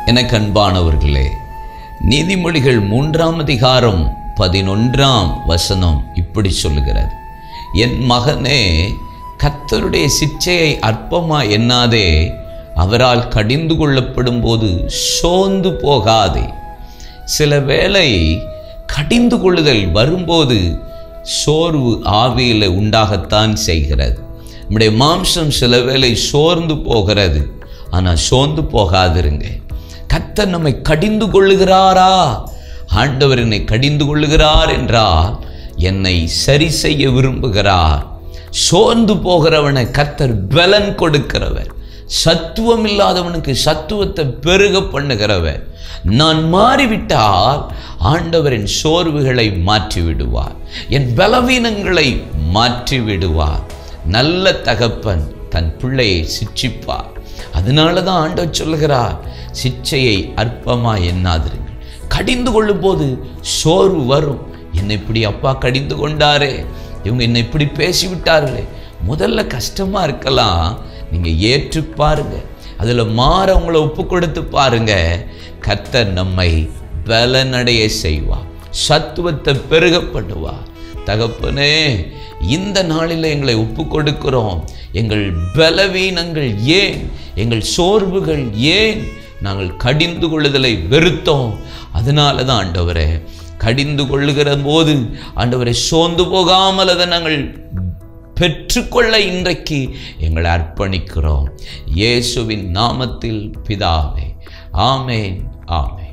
எனக்கு அன்பானவர்களே நீதிமொழிகள் மூன்றாம் அதிகாரம் பதினொன்றாம் வசனம் இப்படி சொல்லுகிறது என் மகனே கர்த்தருடைய சிற்சையை அற்பமா எண்ணாதே அவரால் கடிந்து கொள்ளப்படும் போது சோர்ந்து போகாதே சில வேளை கடிந்து கொள்ளுதல் வரும்போது சோர்வு ஆவியில் உண்டாகத்தான் செய்கிறது நம்முடைய மாம்சம் சில வேளை சோர்ந்து போகிறது ஆனால் சோர்ந்து போகாதிருங்க கர்த்தர் நம்மை கடிந்து கொள்ளுகிறாரா ஆண்டவர் என்னை கடிந்து கொள்ளுகிறார் என்றால் என்னை சரி செய்ய விரும்புகிறார் சோர்ந்து போகிறவனை கர்த்தர் பலன் கொடுக்கிறவர் சத்துவம் இல்லாதவனுக்கு சத்துவத்தை பெருக பண்ணுகிறவர் நான் மாறிவிட்டால் ஆண்டவரின் சோர்வுகளை மாற்றி விடுவார் என் பலவீனங்களை மாற்றி விடுவார் நல்ல தகப்பன் தன் பிள்ளையை சிட்சிப்பார் அதனால தான் ஆண்டவர் சொல்லுகிறார் சிச்சையை அற்பமா எண்ணாதிருங்கள் கடிந்து கொள்ளும் போது சோர்வு வரும் என்னை இப்படி அப்பா கடிந்து கொண்டாரே இவங்க என்னை இப்படி பேசிவிட்டார்களே முதல்ல கஷ்டமா இருக்கலாம் நீங்க ஏற்று பாருங்க அதுல மாற உங்களை ஒப்பு கொடுத்து பாருங்க கர்த்தர் நம்மை பலனடைய செய்வார் சத்துவத்தை பெருக பண்ணுவார் தகப்பனே இந்த நாளில் எங்களை ஒப்பு கொடுக்கிறோம் எங்கள் பலவீனங்கள் ஏன் எங்கள் சோர்வுகள் ஏன் நாங்கள் கடிந்து கொள்ளுதலை வெறுத்தோம் அதனால தான் ஆண்டவரே கடிந்து கொள்ளுகிற போது ஆண்டவரை சோர்ந்து போகாமல் அதை நாங்கள் பெற்றுக்கொள்ள இன்றைக்கு எங்களை அர்ப்பணிக்கிறோம் இயேசுவின் நாமத்தில் பிதாவே ஆமேன் ஆமேன்